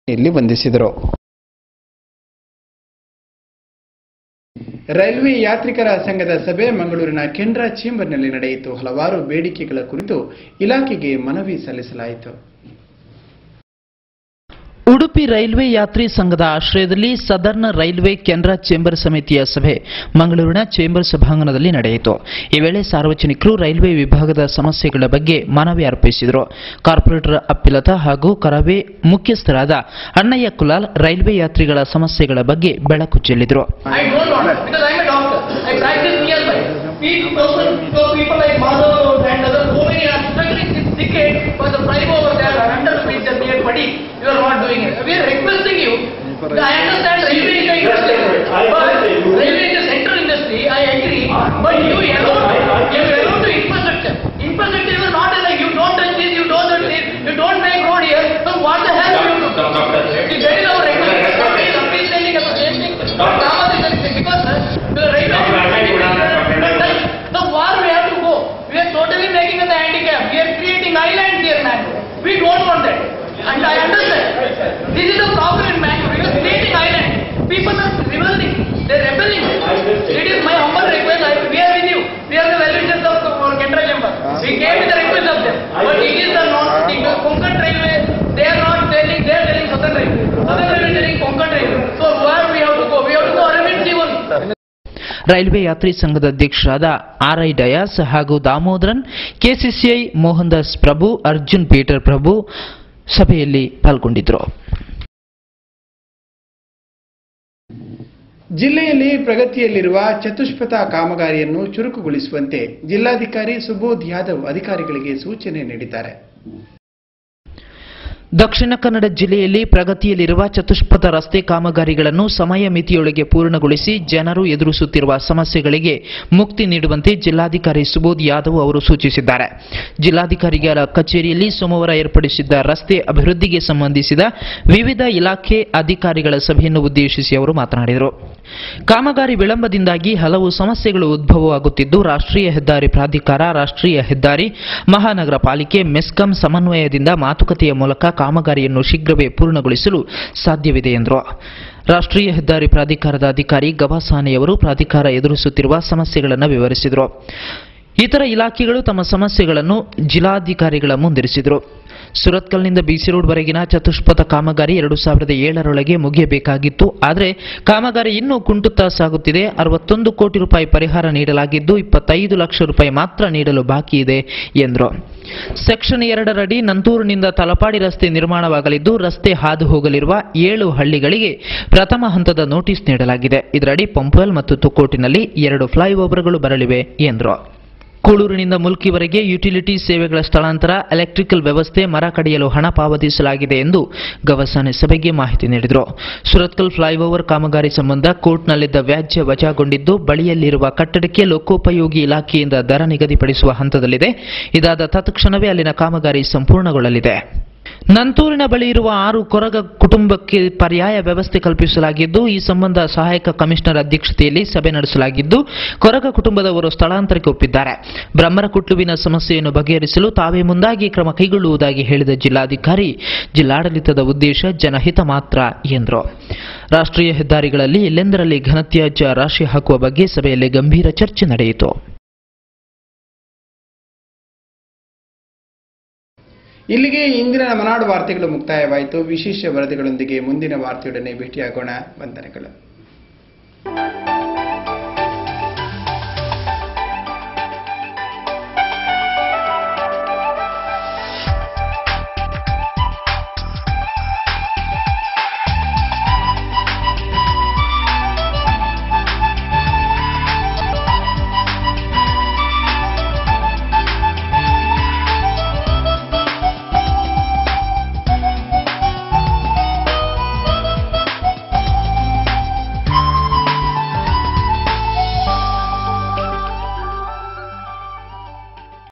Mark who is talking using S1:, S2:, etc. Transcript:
S1: ಇಲ್ಲಿ ವಂದಿಸಿದರು ರೈಲ್ವೆ ಯಾತ್ರಿಕರ ಸಂಘದ ಸಭೆ ಮಂಗಳೂರಿನ ಕೆನರಾ ಚೇಂಬರ್ನಲ್ಲಿ ನಡೆಯಿತು ಹಲವಾರು ಬೇಡಿಕೆಗಳ ಕುರಿತು ಇಲಾಖೆಗೆ ಮನವಿ ಸಲ್ಲಿಸಲಾಯಿತು
S2: ಉಡುಪಿ ರೈಲ್ವೆ ಯಾತ್ರಿ ಸಂಘದ ಆಶ್ರಯದಲ್ಲಿ ಸದರ್ನ್ ರೈಲ್ವೆ ಕೆನರಾ ಚೇಂಬರ್ ಸಮಿತಿಯ ಸಭೆ ಮಂಗಳೂರಿನ ಚೇಂಬರ್ ಸಭಾಂಗಣದಲ್ಲಿ ನಡೆಯಿತು ಈ ವೇಳೆ ಸಾರ್ವಜನಿಕರು ರೈಲ್ವೆ ವಿಭಾಗದ ಸಮಸ್ಯೆಗಳ ಬಗ್ಗೆ ಮನವಿ ಅರ್ಪಿಸಿದರು ಕಾರ್ಪೊರೇಟರ್ ಅಪ್ಪಿಲತಾ ಹಾಗೂ ಕರವೇ ಮುಖ್ಯಸ್ಥರಾದ ಅಣ್ಣಯ್ಯ ಕುಲಾಲ್ ರೈಲ್ವೆ ಯಾತ್ರಿಗಳ ಸಮಸ್ಯೆಗಳ ಬಗ್ಗೆ ಬೆಳಕು ಚೆಲ್ಲಿದರು
S3: I don't want it because I'm a doctor. I practice nearby. People, person, so people like Madhav and other so many are struggling this decade for the prime over there are under the bridge and near Padi. You are not doing it. We are requesting you. I understand railway is the industry, but railway is a central industry. I agree, but you alone, you alone to infrastructure. Infrastructure is not like you don't touch this, you don't touch this, you don't make road here. So what the hell you do? See, That is our request. Somebody is appreciating at the same thing. But Rama is saying because uh, the railway. The war we have to go. We are totally making us a handicap. We are creating islands here in Mangalore. We don't want that. And I understand. This is a problem in Mangalore. We are creating islands. People are revolting. They are rebelling. It is my humble request. I, we are with you. We are the well-wishers of the uh, Kendra Chamber. We came with the request of them. But it is the non the Konkan Railway. They are not telling. They are telling Southern Railway. Southern Railway is telling Konkan Railway. So where we have to go? We have to go Aravind Sea only.
S2: Railway ಯಾತ್ರಿ ಸಂಘದ ಅಧ್ಯಕ್ಷರಾದ R I Dias ಹಾಗೂ Damodaran KCCI Mohan Das Prabhu Arjun Peter Prabhu ಸಭೆಯಲ್ಲಿ ಪಾಲ್ಗೊಂಡಿದ್ದರು
S1: ಜಿಲ್ಲೆಯಲ್ಲಿ ಪ್ರಗತಿಯಲ್ಲಿರುವ ಚತುಷ್ಪಥ ಕಾಮಗಾರಿಯನ್ನು ಚುರುಕುಗೊಳಿಸುವಂತೆ ಜಿಲ್ಲಾಧಿಕಾರಿ ಸುಬೋಧ್ ಯಾದವ್ ಅಧಿಕಾರಿಗಳಿಗೆ ಸೂಚನೆ ನೀಡಿದ್ದಾರೆ
S2: ದಕ್ಷಿಣ ಕನ್ನಡ ಜಿಲ್ಲೆಯಲ್ಲಿ ಪ್ರಗತಿಯಲ್ಲಿರುವ ಚತುಷ್ಪಥ ರಸ್ತೆ ಕಾಮಗಾರಿಗಳನ್ನು ಸಮಯ ಮಿತಿಯೊಳಗೆ ಪೂರ್ಣಗೊಳಿಸಿ ಜನರು ಎದುರಿಸುತ್ತಿರುವ ಸಮಸ್ಯೆಗಳಿಗೆ ಮುಕ್ತಿ ನೀಡುವಂತೆ ಜಿಲ್ಲಾಧಿಕಾರಿ ಸುಬೋಧ್ ಯಾದವ್ ಅವರು ಸೂಚಿಸಿದ್ದಾರೆ ಜಿಲ್ಲಾಧಿಕಾರಿಗಳ ಕಚೇರಿಯಲ್ಲಿ ಸೋಮವಾರ ಏರ್ಪಡಿಸಿದ್ದ ರಸ್ತೆ ಅಭಿವೃದ್ಧಿಗೆ ಸಂಬಂಧಿಸಿದ ವಿವಿಧ ಇಲಾಖೆ ಅಧಿಕಾರಿಗಳ ಸಭೆಯನ್ನು ಉದ್ದೇಶಿಸಿ ಅವರು ಮಾತನಾಡಿದರು ಕಾಮಗಾರಿ ವಿಳಂಬದಿಂದಾಗಿ ಹಲವು ಸಮಸ್ಯೆಗಳು ಉದ್ಭವವಾಗುತ್ತಿದ್ದು ರಾಷ್ಟ್ರೀಯ ಹೆದ್ದಾರಿ ಪ್ರಾಧಿಕಾರ ರಾಷ್ಟ್ರೀಯ ಹೆದ್ದಾರಿ ಮಹಾನಗರ ಪಾಲಿಕೆ ಮೆಸ್ಕಾಂ ಸಮನ್ವಯದಿಂದ ಮಾತುಕತೆಯ ಮೂಲಕ ಕಾಮಗಾರಿಯನ್ನು ಶೀಘ್ರವೇ ಪೂರ್ಣಗೊಳಿಸಲು ಸಾಧ್ಯವಿದೆ ಎಂದರು ರಾಷ್ಟ್ರೀಯ ಹೆದ್ದಾರಿ ಪ್ರಾಧಿಕಾರದ ಅಧಿಕಾರಿ ಗವಾಸಾನೆಯವರು ಪ್ರಾಧಿಕಾರ ಎದುರಿಸುತ್ತಿರುವ ಸಮಸ್ಯೆಗಳನ್ನು ವಿವರಿಸಿದರು ಇತರ ಇಲಾಖೆಗಳು ತಮ್ಮ ಸಮಸ್ಯೆಗಳನ್ನು ಜಿಲ್ಲಾಧಿಕಾರಿಗಳ ಮುಂದಿರಿಸಿದರು ಸುರತ್ಕಲ್ನಿಂದ ಬಿಸಿ ರೋಡ್ವರೆಗಿನ ಚತುಷ್ಪಥ ಕಾಮಗಾರಿ ಎರಡು ಸಾವಿರದ ಏಳರೊಳಗೆ ಮುಗಿಯಬೇಕಾಗಿತ್ತು ಆದರೆ ಕಾಮಗಾರಿ ಇನ್ನೂ ಕುಂಟುತ್ತಾ ಸಾಗುತ್ತಿದೆ ಅರವತ್ತೊಂದು ಕೋಟಿ ರೂಪಾಯಿ ಪರಿಹಾರ ನೀಡಲಾಗಿದ್ದು ಇಪ್ಪತ್ತೈದು ಲಕ್ಷ ರೂಪಾಯಿ ಮಾತ್ರ ನೀಡಲು ಬಾಕಿ ಇದೆ ಎಂದರು ಸೆಕ್ಷನ್ ಎರಡರಡಿ ನಂತೂರಿನಿಂದ ತಲಪಾಡಿ ರಸ್ತೆ ನಿರ್ಮಾಣವಾಗಲಿದ್ದು ರಸ್ತೆ ಹಾದು ಹೋಗಲಿರುವ ಏಳು ಹಳ್ಳಿಗಳಿಗೆ ಪ್ರಥಮ ಹಂತದ ನೋಟಿಸ್ ನೀಡಲಾಗಿದೆ ಇದರಡಿ ಪಂಪ್ವೆಲ್ ಮತ್ತು ತುಕ್ಕೋಟಿನಲ್ಲಿ ಎರಡು ಫ್ಲೈಓವರ್ಗಳು ಬರಲಿವೆ ಎಂದರು ಕೂಳೂರಿನಿಂದ ಮುಲ್ಕಿವರೆಗೆ ಯುಟಿಲಿಟಿ ಸೇವೆಗಳ ಸ್ಥಳಾಂತರ ಎಲೆಕ್ಟ್ರಿಕಲ್ ವ್ಯವಸ್ಥೆ ಮರ ಕಡಿಯಲು ಹಣ ಪಾವತಿಸಲಾಗಿದೆ ಎಂದು ಗವಸಾನೆ ಸಭೆಗೆ ಮಾಹಿತಿ ನೀಡಿದರು ಸುರತ್ಕಲ್ ಫ್ಲೈಓವರ್ ಕಾಮಗಾರಿ ಸಂಬಂಧ ಕೋರ್ಟ್ನಲ್ಲಿದ್ದ ವ್ಯಾಜ್ಯ ವಜಾಗೊಂಡಿದ್ದು ಬಳಿಯಲ್ಲಿರುವ ಕಟ್ಟಡಕ್ಕೆ ಲೋಕೋಪಯೋಗಿ ಇಲಾಖೆಯಿಂದ ದರ ನಿಗದಿಪಡಿಸುವ ಹಂತದಲ್ಲಿದೆ ಇದಾದ ತತ್ಕ್ಷಣವೇ ಅಲ್ಲಿನ ಕಾಮಗಾರಿ ಸಂಪೂರ್ಣಗೊಳ್ಳಲಿದೆ ನಂತೂರಿನ ಬಳಿ ಇರುವ ಆರು ಕೊರಗ ಕುಟುಂಬಕ್ಕೆ ಪರ್ಯಾಯ ವ್ಯವಸ್ಥೆ ಕಲ್ಪಿಸಲಾಗಿದ್ದು ಈ ಸಂಬಂಧ ಸಹಾಯಕ ಕಮಿಷನರ್ ಅಧ್ಯಕ್ಷತೆಯಲ್ಲಿ ಸಭೆ ನಡೆಸಲಾಗಿದ್ದು ಕೊರಗ ಕುಟುಂಬದವರು ಸ್ಥಳಾಂತರಕ್ಕೆ ಒಪ್ಪಿದ್ದಾರೆ ಬ್ರಹ್ಮರಕುಟ್ಲುವಿನ ಸಮಸ್ಯೆಯನ್ನು ಬಗೆಹರಿಸಲು ತಾವೇ ಮುಂದಾಗಿ ಕ್ರಮ ಕೈಗೊಳ್ಳುವುದಾಗಿ ಹೇಳಿದ ಜಿಲ್ಲಾಧಿಕಾರಿ ಜಿಲ್ಲಾಡಳಿತದ ಉದ್ದೇಶ ಜನಹಿತ ಮಾತ್ರ ಎಂದರು ರಾಷ್ಟ್ರೀಯ ಹೆದ್ದಾರಿಗಳಲ್ಲಿ ಎಲ್ಲೆಂದರಲ್ಲಿ ಘನತ್ಯಾಜ್ಯ ರಾಶಿ ಹಾಕುವ ಬಗ್ಗೆ ಸಭೆಯಲ್ಲಿ ಗಂಭೀರ ಚರ್ಚೆ ನಡೆಯಿತು
S1: ಇಲ್ಲಿಗೆ ಇಂದಿನ ಮನಾಡು ವಾರ್ತೆಗಳು ಮುಕ್ತಾಯವಾಯಿತು ವಿಶೇಷ ವರದಿಗಳೊಂದಿಗೆ ಮುಂದಿನ ವಾರ್ತೆಯೊಡನೆ ಭೇಟಿಯಾಗೋಣ ವಂದನೆಗಳು